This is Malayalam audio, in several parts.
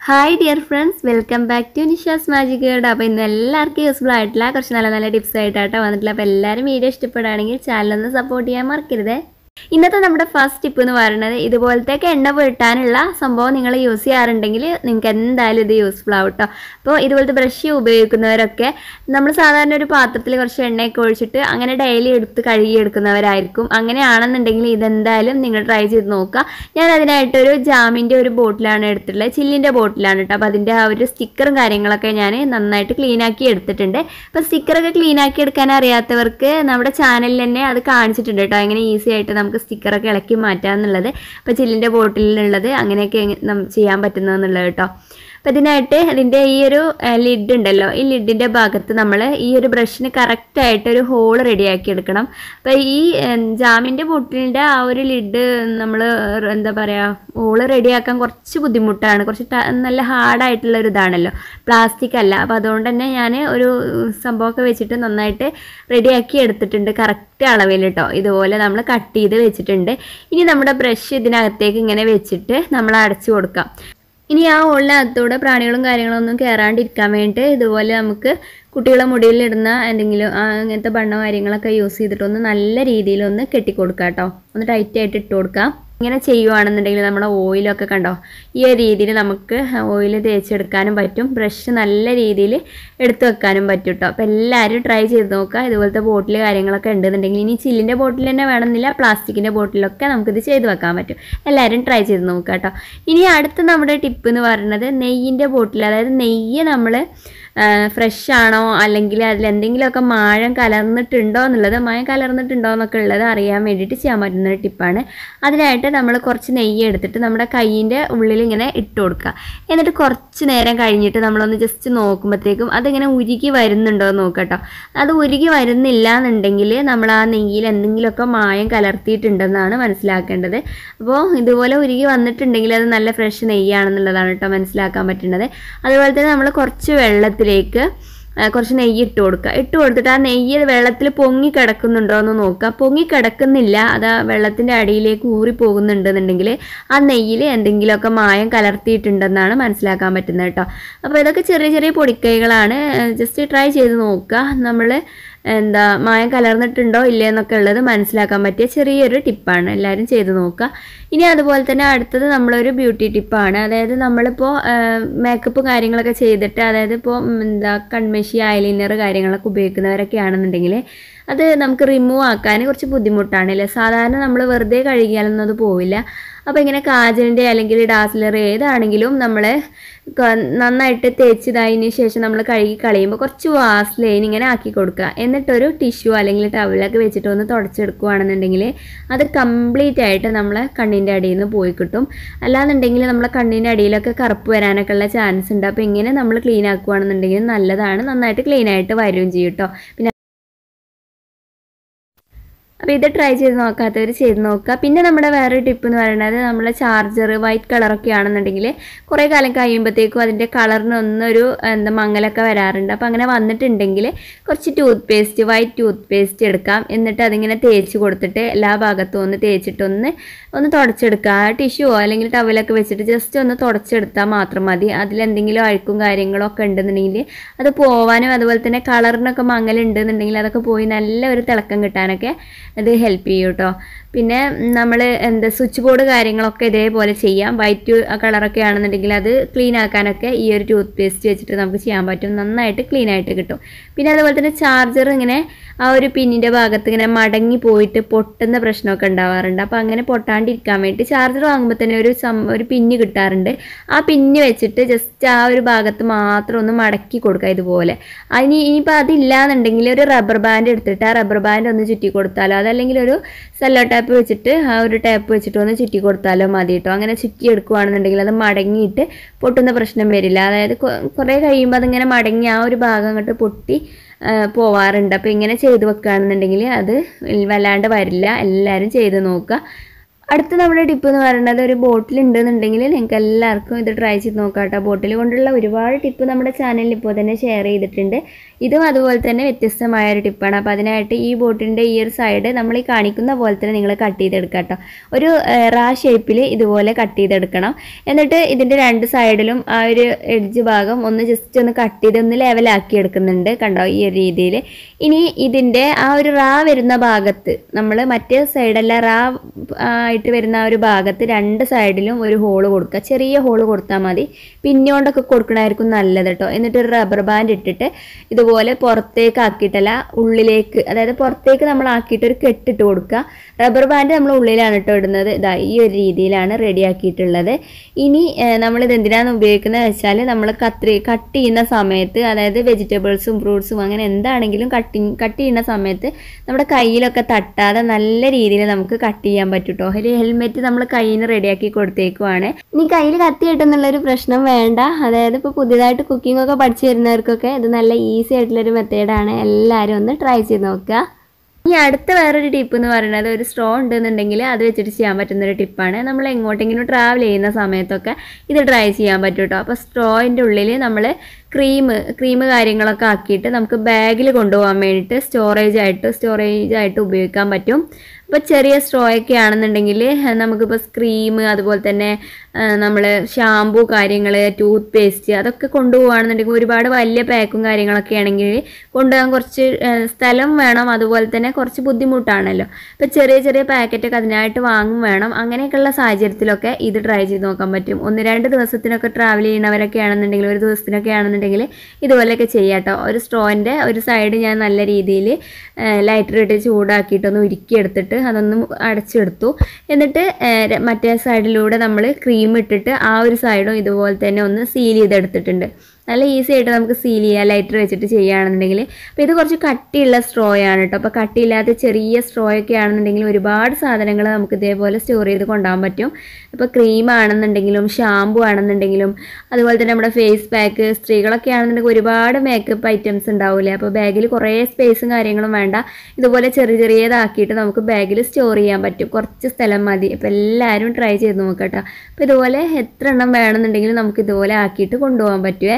hi dear friends welcome back to Nisha's magic world അപ്പോൾ ഇന്ന് എല്ലാവർക്കും യൂസ്ഫുൾ ആയിട്ടുള്ള കുറച്ച് നല്ല നല്ല ടിപ്സ് ആയിട്ടാട്ടോ വന്നിട്ടുള്ള അപ്പോൾ എല്ലാവരും വീഡിയോ ഇഷ്ടപ്പെടുകയാണെങ്കിൽ ചാനലൊന്ന് സപ്പോർട്ട് ചെയ്യാൻ മറക്കരുതേ ഇന്നത്തെ നമ്മുടെ ഫസ്റ്റ് ടിപ്പ് എന്ന് പറയുന്നത് ഇതുപോലത്തേക്ക് എണ്ണ പുരട്ടാനുള്ള സംഭവം നിങ്ങൾ യൂസ് ചെയ്യാറുണ്ടെങ്കിൽ നിങ്ങൾക്ക് എന്തായാലും ഇത് യൂസ്ഫുൾ ആവും കേട്ടോ അപ്പോൾ ഇതുപോലത്തെ ബ്രഷ് ഉപയോഗിക്കുന്നവരൊക്കെ നമ്മൾ സാധാരണ ഒരു പാത്രത്തിൽ കുറച്ച് എണ്ണയൊക്കെ ഒഴിച്ചിട്ട് അങ്ങനെ ഡെയിലി എടുത്ത് കഴുകിയെടുക്കുന്നവരായിരിക്കും അങ്ങനെയാണെന്നുണ്ടെങ്കിൽ ഇതെന്തായാലും നിങ്ങൾ ട്രൈ ചെയ്ത് നോക്കുക ഞാൻ അതിനായിട്ടൊരു ജാമിൻ്റെ ഒരു ബോട്ടിലാണ് എടുത്തിട്ടുള്ളത് ചില്ലിൻ്റെ ബോട്ടിലാണ് കേട്ടോ അപ്പോൾ അതിൻ്റെ ആ ഒരു സ്റ്റിക്കറും കാര്യങ്ങളൊക്കെ ഞാൻ നന്നായിട്ട് ക്ലീൻ ആക്കി എടുത്തിട്ടുണ്ട് അപ്പോൾ സ്റ്റിക്കറൊക്കെ ക്ലീൻ ആക്കി എടുക്കാൻ അറിയാത്തവർക്ക് നമ്മുടെ ചാനലിൽ തന്നെ അത് കാണിച്ചിട്ടുണ്ട് കേട്ടോ എങ്ങനെ ഈസി ആയിട്ട് നമുക്ക് സ്റ്റിക്കറൊക്കെ ഇളക്കി മാറ്റാം എന്നുള്ളത് അപ്പോൾ ചില്ലിൻ്റെ ബോട്ടിലുള്ളത് അങ്ങനെയൊക്കെ എങ്ങ- നം- ചെയ്യാൻ പറ്റുന്നതെന്നുള്ളത് കേട്ടോ അപ്പോൾ ഇതിനായിട്ട് ഇതിൻ്റെ ഈ ഒരു ലിഡ് ഉണ്ടല്ലോ ഈ ലിഡിൻ്റെ ഭാഗത്ത് നമ്മൾ ഈ ഒരു ബ്രഷിന് കറക്റ്റായിട്ട് ഒരു ഹോൾ റെഡിയാക്കി എടുക്കണം അപ്പോൾ ഈ ജാമിൻ്റെ ബോട്ടിലിൻ്റെ ആ ഒരു ലിഡ് നമ്മൾ എന്താ പറയുക ഹോള് റെഡിയാക്കാൻ കുറച്ച് ബുദ്ധിമുട്ടാണ് കുറച്ച് ട- നല്ല ഹാർഡായിട്ടുള്ള ഒരു ഇതാണല്ലോ പ്ലാസ്റ്റിക് അല്ല അപ്പോൾ അതുകൊണ്ട് തന്നെ ഞാൻ ഒരു സംഭവമൊക്കെ വെച്ചിട്ട് നന്നായിട്ട് റെഡിയാക്കി എടുത്തിട്ടുണ്ട് കറക്റ്റ് അളവിൽ കേട്ടോ ഇതുപോലെ നമ്മൾ കട്ട് ചെയ്ത് വെച്ചിട്ടുണ്ട് ഇനി നമ്മുടെ ബ്രഷ് ഇതിനകത്തേക്ക് ഇങ്ങനെ വെച്ചിട്ട് നമ്മൾ അടച്ചു കൊടുക്കാം ഇനി ആ ഉള്ളകത്തൂടെ പ്രാണികളും കാര്യങ്ങളും ഒന്നും കയറാണ്ടിരിക്കാൻ വേണ്ടിയിട്ട് ഇതുപോലെ നമുക്ക് കുട്ടികളെ മുടിയിലിടുന്ന എന്തെങ്കിലും ആ, അങ്ങനത്തെ ബണ്ണ കാര്യങ്ങളൊക്കെ യൂസ് ചെയ്തിട്ട് ഒന്ന് നല്ല രീതിയിൽ ഒന്ന് കെട്ടിക്കൊടുക്കാം കേട്ടോ ഒന്ന് ടൈറ്റ് ആയിട്ട് ഇട്ട് കൊടുക്കാം ഇങ്ങനെ ചെയ്യുവാണെന്നുണ്ടെങ്കിൽ നമ്മുടെ ഓയിലൊക്കെ കണ്ടോ ഈ ഒരു രീതിയിൽ നമുക്ക് ഓയിൽ തേച്ചെടുക്കാനും പറ്റും ബ്രഷ് നല്ല രീതിയിൽ എടുത്തു വെക്കാനും പറ്റും കേട്ടോ അപ്പോൾ എല്ലാവരും ട്രൈ ചെയ്ത് നോക്കുക ഇതുപോലത്തെ ബോട്ടിൽ കാര്യങ്ങളൊക്കെ ഉണ്ടെന്നുണ്ടെങ്കിൽ ഇനി ചില്ലിൻ്റെ ബോട്ടിൽ തന്നെ വേണമെന്നില്ല പ്ലാസ്റ്റിക്കിൻ്റെ ബോട്ടിലൊക്കെ നമുക്കിത് ചെയ്ത് വെക്കാൻ പറ്റും എല്ലാവരും ട്രൈ ചെയ്ത് നോക്കുക കേട്ടോ ഇനി അടുത്ത നമ്മുടെ ടിപ്പ് എന്ന് പറയുന്നത് നെയ്യിൻ്റെ ബോട്ടിൽ അതായത് നെയ്യ് നമ്മൾ ഫ്രഷ് ആണോ അല്ലെങ്കിൽ അതിൽ എന്തെങ്കിലുമൊക്കെ മായം കലർന്നിട്ടുണ്ടോ എന്നുള്ളത് മായം കലർന്നിട്ടുണ്ടോ എന്നൊക്കെ ഉള്ളത് അറിയാൻ വേണ്ടിയിട്ട് ചെയ്യാൻ പറ്റുന്ന ഒരു ടിപ്പാണ് അതിനായിട്ട് നമ്മൾ കുറച്ച് നെയ്യ് എടുത്തിട്ട് നമ്മുടെ കയ്യിൻ്റെ ഉള്ളിൽ ഇങ്ങനെ ഇട്ട് കൊടുക്കുക എന്നിട്ട് കുറച്ച് നേരം കഴിഞ്ഞിട്ട് നമ്മളൊന്ന് ജസ്റ്റ് നോക്കുമ്പോഴത്തേക്കും അതിങ്ങനെ ഉരുകി വരുന്നുണ്ടോ എന്ന് നോക്കുക കേട്ടോ അത് ഉരുകി വരുന്നില്ല എന്നുണ്ടെങ്കിൽ നമ്മൾ ആ നെയ്യിൽ എന്തെങ്കിലുമൊക്കെ മായം കലർത്തിയിട്ടുണ്ടെന്നാണ് മനസ്സിലാക്കേണ്ടത് അപ്പോൾ ഇതുപോലെ ഉരുകി വന്നിട്ടുണ്ടെങ്കിൽ അത് നല്ല ഫ്രഷ് നെയ്യാണെന്നുള്ളതാണ് കേട്ടോ മനസ്സിലാക്കാൻ പറ്റുന്നത് അതുപോലെ തന്നെ നമ്മൾ കുറച്ച് വെള്ളത്തിലേക്ക് ആ, കുറച്ച് നെയ്യ് ഇട്ട് കൊടുക്കുക ഇട്ട് കൊടുത്തിട്ട് ആ നെയ്യ് വെള്ളത്തിൽ പൊങ്ങി കിടക്കുന്നുണ്ടോ എന്ന് നോക്കുക പൊങ്ങി കിടക്കുന്നില്ല അത് ആ വെള്ളത്തിൻ്റെ അടിയിലേക്ക് ഊറി പോകുന്നുണ്ടെന്നുണ്ടെങ്കിൽ ആ നെയ്യിൽ എന്തെങ്കിലുമൊക്കെ മായം കലർത്തിയിട്ടുണ്ടെന്നാണ് മനസ്സിലാക്കാൻ പറ്റുന്നത് കേട്ടോ അപ്പോൾ ഇതൊക്കെ ചെറിയ ചെറിയ പൊടിക്കൈകളാണ് ജസ്റ്റ് ട്രൈ ചെയ്ത് നോക്കുക നമ്മൾ എന്താ മായം കലർന്നിട്ടുണ്ടോ ഇല്ലേ എന്നൊക്കെ ഉള്ളത് മനസ്സിലാക്കാൻ പറ്റിയ ചെറിയൊരു ടിപ്പാണ് എല്ലാവരും ചെയ്ത് നോക്കുക ഇനി അതുപോലെ തന്നെ അടുത്തത് നമ്മളൊരു ബ്യൂട്ടി ടിപ്പാണ് അതായത് നമ്മളിപ്പോൾ മേക്കപ്പ് കാര്യങ്ങളൊക്കെ ചെയ്തിട്ട് അതായത് ഇപ്പോൾ എന്താ കൺമെഷി ഐലൈനർ കാര്യങ്ങളൊക്കെ ഉപയോഗിക്കുന്നവരൊക്കെ ആണെന്നുണ്ടെങ്കിൽ അത് നമുക്ക് റിമൂവ് ആക്കാൻ കുറച്ച് ബുദ്ധിമുട്ടാണ് അല്ലേ സാധാരണ നമ്മൾ വെറുതെ കഴുകിയാലൊന്നും അത് പോവില്ല അപ്പോൾ ഇങ്ങനെ കാജലിൻ്റെ അല്ലെങ്കിൽ ഡാസ്ലർ ഏതാണെങ്കിലും നമ്മൾ നന്നായിട്ട് തേച്ചതായതിന് ശേഷം നമ്മൾ കഴുകി കളയുമ്പോൾ കുറച്ച് വാസ്ലൈൻ ഇങ്ങനെ ആക്കി കൊടുക്കുക എന്നിട്ടൊരു ടിഷ്യൂ അല്ലെങ്കിൽ ടവലൊക്കെ വെച്ചിട്ട് ഒന്ന് തുടച്ചെടുക്കുകയാണെന്നുണ്ടെങ്കിൽ അത് കംപ്ലീറ്റ് ആയിട്ട് നമ്മളെ കണ്ണിൻ്റെ അടിയിൽ നിന്ന് പോയി കിട്ടും അല്ലാന്നുണ്ടെങ്കിൽ നമ്മളെ കണ്ണിൻ്റെ അടിയിലൊക്കെ കറുപ്പ് വരാനൊക്കെ ഉള്ള ചാൻസ് ഉണ്ട് അപ്പോൾ ഇങ്ങനെ നമ്മൾ ക്ലീൻ ആക്കുകയാണെന്നുണ്ടെങ്കിൽ നല്ലതാണ് നന്നായിട്ട് ക്ലീൻ ആയിട്ട് വരികയും ചെയ്യും കേട്ടോ പിന്നെ അപ്പോൾ ഇത് ട്രൈ ചെയ്ത് നോക്കാത്തവർ ചെയ്ത് നോക്കുക പിന്നെ നമ്മുടെ വേറെ ടിപ്പ് എന്ന് പറയുന്നത് നമ്മളെ ചാർജർ വൈറ്റ് കളറൊക്കെ ആണെന്നുണ്ടെങ്കിൽ കുറേ കാലം കഴിയുമ്പോഴത്തേക്കും അതിൻ്റെ കളറിന് ഒന്നൊരു എന്താ മങ്ങലൊക്കെ വരാറുണ്ട് അപ്പോൾ അങ്ങനെ വന്നിട്ടുണ്ടെങ്കിൽ കുറച്ച് toothpaste white toothpaste എടുക്കാം എന്നിട്ട് അതിങ്ങനെ തേച്ച് കൊടുത്തിട്ട് എല്ലാ ഭാഗത്തും ഒന്ന് തേച്ചിട്ട് ഒന്ന് ഒന്ന് തുടച്ചെടുക്കുക ആ ടിഷ്യൂവോ അല്ലെങ്കിൽ ടവലൊക്കെ വെച്ചിട്ട് ജസ്റ്റ് ഒന്ന് തുടച്ചെടുത്താൽ മാത്രം മതി അതിലെന്തെങ്കിലും അഴുക്കും കാര്യങ്ങളും ഒക്കെ ഉണ്ടെന്നുണ്ടെങ്കിൽ അത് പോവാനും അതുപോലെ തന്നെ കളറിനൊക്കെ മങ്ങലുണ്ടെന്നുണ്ടെങ്കിൽ അതൊക്കെ പോയി നല്ല ഒരു തിളക്കം കിട്ടാനൊക്കെ ഇത് ഹെൽപ്പ് ചെയ്യും കേട്ടോ പിന്നെ നമ്മൾ എന്താ സ്വിച്ച് ബോർഡ് കാര്യങ്ങളൊക്കെ ഇതേപോലെ ചെയ്യാം വൈറ്റ് കളറൊക്കെ ആണെന്നുണ്ടെങ്കിൽ അത് ക്ലീൻ ആക്കാനൊക്കെ ഈ ഒരു ടൂത്ത് പേസ്റ്റ് വെച്ചിട്ട് നമുക്ക് ചെയ്യാൻ പറ്റും നന്നായിട്ട് ക്ലീൻ ആയിട്ട് കിട്ടും പിന്നെ അതുപോലെ തന്നെ ചാർജർ ഇങ്ങനെ ആ ഒരു പിന്നിൻ്റെ ഭാഗത്ത് ഇങ്ങനെ മടങ്ങി പോയിട്ട് പൊട്ടുന്ന പ്രശ്നമൊക്കെ ഉണ്ടാവാറുണ്ട് അപ്പോൾ അങ്ങനെ പൊട്ടാണ്ടിരിക്കാൻ വേണ്ടി ചാർജർ വാങ്ങുമ്പോൾ തന്നെ ഒരു സം ഒരു പിന്ന് കിട്ടാറുണ്ട് ആ പിന്ന് വെച്ചിട്ട് ജസ്റ്റ് ആ ഒരു ഭാഗത്ത് മാത്രം ഒന്ന് മടക്കി കൊടുക്കുക ഇതുപോലെ അതിന് ഇനിയിപ്പോൾ അതില്ലാന്നുണ്ടെങ്കിൽ ഒരു റബ്ബർ ബാൻഡ് എടുത്തിട്ട് ആ റബ്ബർ ബാൻഡ് ഒന്ന് ചുറ്റി കൊടുത്താലോ അതല്ലെങ്കിൽ ഒരു സെല്ലോ ടാപ്പ് വെച്ചിട്ട് ആ ഒരു ടാപ്പ് വെച്ചിട്ട് ഒന്ന് ചുറ്റി കൊടുത്താലോ മതി കേട്ടോ അങ്ങനെ ചുറ്റി എടുക്കുകയാണെന്നുണ്ടെങ്കിൽ അത് മടങ്ങിയിട്ട് പൊട്ടുന്ന പ്രശ്നം വരില്ല അതായത് കൊ- കുറേ കഴിയുമ്പോൾ അതിങ്ങനെ മടങ്ങി ആ ഒരു ഭാഗം അങ്ങോട്ട് പൊട്ടി ആ, പോവാറുണ്ട് അപ്പോൾ ഇങ്ങനെ ചെയ്ത് വെക്കുകയാണെന്നുണ്ടെങ്കിൽ അത് വല്ലാണ്ട് വരില്ല എല്ലാവരും ചെയ്ത് നോക്കുക അടുത്ത നമ്മുടെ ടിപ്പ് എന്ന് പറയുന്നത് ഒരു ബോട്ടിൽ ഉണ്ടെന്നുണ്ടെങ്കിൽ നിങ്ങൾക്ക് എല്ലാവർക്കും ഇത് ട്രൈ ചെയ്ത് നോക്കാം കേട്ടോ ബോട്ടിൽ കൊണ്ടുള്ള ഒരുപാട് ടിപ്പ് നമ്മുടെ ചാനലിൽ ഇപ്പോൾ തന്നെ ഷെയർ ചെയ്തിട്ടുണ്ട് ഇതും അതുപോലെ തന്നെ വ്യത്യസ്തമായ ഒരു ടിപ്പാണ് അപ്പോൾ അതിനായിട്ട് ഈ ബോട്ടിൻ്റെ ഈ ഒരു സൈഡ് നമ്മൾ ഈ കാണിക്കുന്ന പോലെ തന്നെ നിങ്ങൾ കട്ട് ചെയ്തെടുക്കുക കേട്ടോ ഒരു ഏഹ്, റാ ഷേപ്പിൽ ഇതുപോലെ കട്ട് ചെയ്തെടുക്കണം എന്നിട്ട് ഇതിൻ്റെ രണ്ട് സൈഡിലും ആ ഒരു എഡ്ജ് ഭാഗം ഒന്ന് ജസ്റ്റ് ഒന്ന് കട്ട് ചെയ്ത് ഒന്ന് ലെവലാക്കി എടുക്കുന്നുണ്ട് കണ്ടോ ഈ ഒരു രീതിയിൽ ഇനി ഇതിൻ്റെ ആ ഒരു റാ വരുന്ന ഭാഗത്ത് നമ്മൾ മറ്റേ സൈഡല്ല റാ ആയിട്ട് വരുന്ന ആ ഒരു ഭാഗത്ത് രണ്ട് സൈഡിലും ഒരു ഹോള് കൊടുക്കുക ചെറിയ ഹോള് കൊടുത്താൽ മതി പിന്നോണ്ടൊക്കെ കൊടുക്കണമായിരിക്കും നല്ലത് കേട്ടോ എന്നിട്ട് ഒരു റബ്ബർ ബാൻഡ് ഇട്ടിട്ട് ഇതുപോലെ പുറത്തേക്ക് ആക്കിയിട്ടല്ല ഉള്ളിലേക്ക് അതായത് പുറത്തേക്ക് നമ്മൾ ആക്കിയിട്ട് ഒരു കെട്ടിട്ട് കൊടുക്കുക റബ്ബർ ബാൻഡ് നമ്മൾ ഉള്ളിലാണ് കേട്ടോ ഇടുന്നത് ഇതാ ഈ ഒരു രീതിയിലാണ് റെഡി ആക്കിയിട്ടുള്ളത് ഇനി ഏഹ്, നമ്മളിത് എന്തിനാണ് ഉപയോഗിക്കുന്നത് വെച്ചാൽ നമ്മൾ കത്രി കട്ട് ചെയ്യുന്ന സമയത്ത് അതായത് വെജിറ്റബിൾസും ഫ്രൂട്ട്സും അങ്ങനെ എന്താണെങ്കിലും കട്ടിങ് കട്ട് ചെയ്യുന്ന സമയത്ത് നമ്മുടെ കയ്യിലൊക്കെ തട്ടാതെ നല്ല രീതിയിൽ നമുക്ക് കട്ട് ചെയ്യാൻ പറ്റും കേട്ടോ ഒരു ഹെൽമെറ്റ് നമ്മൾ കയ്യിൽ നിന്ന് റെഡിയാക്കി കൊടുത്തേക്കുവാണ് ഇനി കയ്യിൽ കത്തി കിട്ടുന്നുള്ളൊരു പ്രശ്നം വേണ്ട അതായത് ഇപ്പോൾ പുതിയതായിട്ട് കുക്കിംഗ് ഒക്കെ പഠിച്ചു വരുന്നവർക്കൊക്കെ ഇത് നല്ല ഈസി ആയിട്ടുള്ളൊരു മെത്തേഡാണ് എല്ലാവരും ഒന്ന് ട്രൈ ചെയ്ത് നോക്കുക ഇനി അടുത്ത വേറൊരു ടിപ്പ് എന്ന് പറയുന്നത് ഒരു സ്ട്രോ ഉണ്ടെന്നുണ്ടെങ്കിൽ അത് വെച്ചിട്ട് ചെയ്യാൻ പറ്റുന്ന ഒരു ടിപ്പാണ് നമ്മൾ എങ്ങോട്ടെങ്കിലും ട്രാവൽ ചെയ്യുന്ന സമയത്തൊക്കെ ഇത് ട്രൈ ചെയ്യാൻ പറ്റും കേട്ടോ അപ്പോൾ സ്ട്രോയിൻ്റെ ഉള്ളിൽ നമ്മൾ ക്രീം ക്രീം കാര്യങ്ങളൊക്കെ ആക്കിയിട്ട് നമുക്ക് ബാഗിൽ കൊണ്ടുപോകാൻ വേണ്ടിയിട്ട് സ്റ്റോറേജ് ആയിട്ട് സ്റ്റോറേജ് ആയിട്ട് ഉപയോഗിക്കാൻ പറ്റും ഇപ്പോൾ ചെറിയ സ്ട്രോ ഒക്കെ ആണെന്നുണ്ടെങ്കിൽ നമുക്കിപ്പോൾ ക്രീം അതുപോലെ തന്നെ നമ്മൾ ഷാമ്പു കാര്യങ്ങൾ ടൂത്ത് പേസ്റ്റ് അതൊക്കെ കൊണ്ടുപോകുകയാണെന്നുണ്ടെങ്കിൽ ഒരുപാട് വലിയ പാക്കും കാര്യങ്ങളൊക്കെ ആണെങ്കിൽ കൊണ്ടുപോകാൻ കുറച്ച് ഏഹ്, സ്ഥലം വേണം അതുപോലെ തന്നെ കുറച്ച് ബുദ്ധിമുട്ടാണല്ലോ അപ്പോൾ ചെറിയ ചെറിയ പാക്കറ്റൊക്കെ അതിനായിട്ട് വാങ്ങും വേണം അങ്ങനെയൊക്കെയുള്ള സാഹചര്യത്തിലൊക്കെ ഇത് ട്രൈ ചെയ്ത് നോക്കാൻ പറ്റും ഒന്ന് രണ്ട് ദിവസത്തിനൊക്കെ ട്രാവൽ ചെയ്യുന്നവരൊക്കെ ആണെന്നുണ്ടെങ്കിൽ ഒരു ദിവസത്തിനൊക്കെ ആണെന്നുണ്ടെങ്കിൽ ഇതുപോലെയൊക്കെ ചെയ്യാം കേട്ടോ ഒരു സ്ട്രോൻ്റെ ഒരു സൈഡ് ഞാൻ നല്ല രീതിയിൽ ലൈറ്റർ ഇട്ട് ചൂടാക്കിയിട്ടൊന്ന് ഉരുക്കിയെടുത്തിട്ട് അതൊന്ന് അടച്ചെടുത്തു എന്നിട്ട് ഏഹ്, ര- മറ്റേ സൈഡിലൂടെ നമ്മൾ ക്രീം ഇട്ടിട്ട് ആ ഒരു സൈഡും ഇതുപോലെ തന്നെ ഒന്ന് സീൽ ചെയ്തെടുത്തിട്ടുണ്ട് നല്ല ഈസി ആയിട്ട് നമുക്ക് സീൽ ചെയ്യാം ലൈറ്റർ വെച്ചിട്ട് ചെയ്യുകയാണെന്നുണ്ടെങ്കിൽ അപ്പോൾ ഇത് കുറച്ച് കട്ടിയുള്ള സ്ട്രോ ആണ് കേട്ടോ അപ്പോൾ കട്ടിയില്ലാത്ത ചെറിയ സ്ട്രോ ഒക്കെ ആണെന്നുണ്ടെങ്കിൽ ഒരുപാട് സാധനങ്ങൾ നമുക്ക് ഇതേപോലെ സ്റ്റോർ ചെയ്ത് കൊണ്ടുപോകാൻ പറ്റും ഇപ്പോൾ ക്രീം ആണെന്നുണ്ടെങ്കിലും ഷാമ്പു ആണെന്നുണ്ടെങ്കിലും അതുപോലെ തന്നെ നമ്മുടെ ഫേസ് പാക്ക് സ്ത്രീകളൊക്കെ ആണെന്നുണ്ടെങ്കിൽ ഒരുപാട് മേക്കപ്പ് ഐറ്റംസ് ഉണ്ടാവില്ലേ അപ്പോൾ ബാഗിൽ കുറേ സ്പേസും കാര്യങ്ങളും വേണ്ട ഇതുപോലെ ചെറിയ ചെറിയതാക്കിയിട്ട് നമുക്ക് ബാഗിൽ സ്റ്റോർ ചെയ്യാൻ പറ്റും കുറച്ച് സ്ഥലം മതി അപ്പോൾ എല്ലാവരും ട്രൈ ചെയ്ത് നോക്കട്ടോ അപ്പോൾ ഇതുപോലെ എത്ര എണ്ണം വേണമെന്നുണ്ടെങ്കിലും നമുക്ക് ഇതുപോലെ ആക്കിയിട്ട് കൊണ്ടുപോകാൻ പറ്റുമേ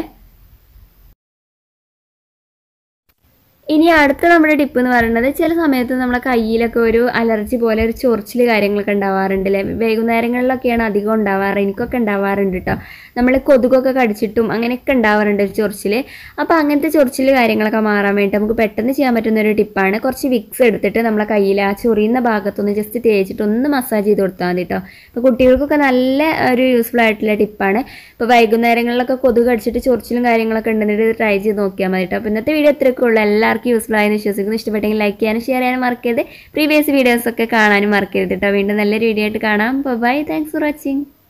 ഇനി അടുത്ത നമ്മുടെ ടിപ്പ് എന്ന് പറയുന്നത് ചില സമയത്ത് നമ്മളെ കയ്യിലൊക്കെ ഒരു അലർജി പോലെ ഒരു ചൊറിച്ചിൽ കാര്യങ്ങളൊക്കെ ഉണ്ടാവാറുണ്ട് അല്ലേ വൈകുന്നേരങ്ങളിലൊക്കെയാണ് അധികം ഉണ്ടാവാറ് എനിക്കൊക്കെ ഉണ്ടാവാറുണ്ട് കേട്ടോ നമ്മൾ കൊതുകൊക്കെ കടിച്ചിട്ടും അങ്ങനെയൊക്കെ ഉണ്ടാവാറുണ്ട് ഒരു ചൊറിച്ചിൽ അപ്പോൾ അങ്ങനത്തെ ചൊറിച്ചിൽ കാര്യങ്ങളൊക്കെ മാറാൻ വേണ്ടി നമുക്ക് പെട്ടെന്ന് ചെയ്യാൻ പറ്റുന്ന ഒരു ടിപ്പാണ് കുറച്ച് വിക്സ് എടുത്തിട്ട് നമ്മളെ കയ്യിൽ ആ ചൊറിയുന്ന ഭാഗത്തൊന്ന് ജസ്റ്റ് തേച്ചിട്ട് ഒന്ന് മസാജ് ചെയ്ത് കൊടുത്താൽ മതി കേട്ടോ അപ്പോൾ കുട്ടികൾക്കൊക്കെ നല്ല ഒരു യൂസ്ഫുൾ ആയിട്ടുള്ള ടിപ്പാണ് ഇപ്പോൾ വൈകുന്നേരങ്ങളിലൊക്കെ കൊതുക് കടിച്ചിട്ട് ചൊറിച്ചിലും കാര്യങ്ങളൊക്കെ ഉണ്ടെന്നിട്ട് ട്രൈ ചെയ്ത് നോക്കിയാൽ മതി കേട്ടോ അപ്പോൾ ഇന്നത്തെ വീഡിയോ ഇത്രയൊക്കെ ഉള്ളൂ എല്ലാവർക്കും യൂസ്ഫുൾ ആയെന്ന് വിശ്വസിക്കുന്നു ഇഷ്ടപ്പെട്ടെങ്കിൽ ലൈക്ക് ചെയ്യാനും ഷെയർ ചെയ്യാനും മറക്കരുത് പ്രീവിയസ് വീഡിയോസ് ഒക്കെ കാണാനും മറക്കരുത് കേട്ടോ വീണ്ടും നല്ലൊരു വീഡിയോ ആയിട്ട് കാണാം ബൈ താങ്ക്സ് ഫോർ വാച്ചിങ്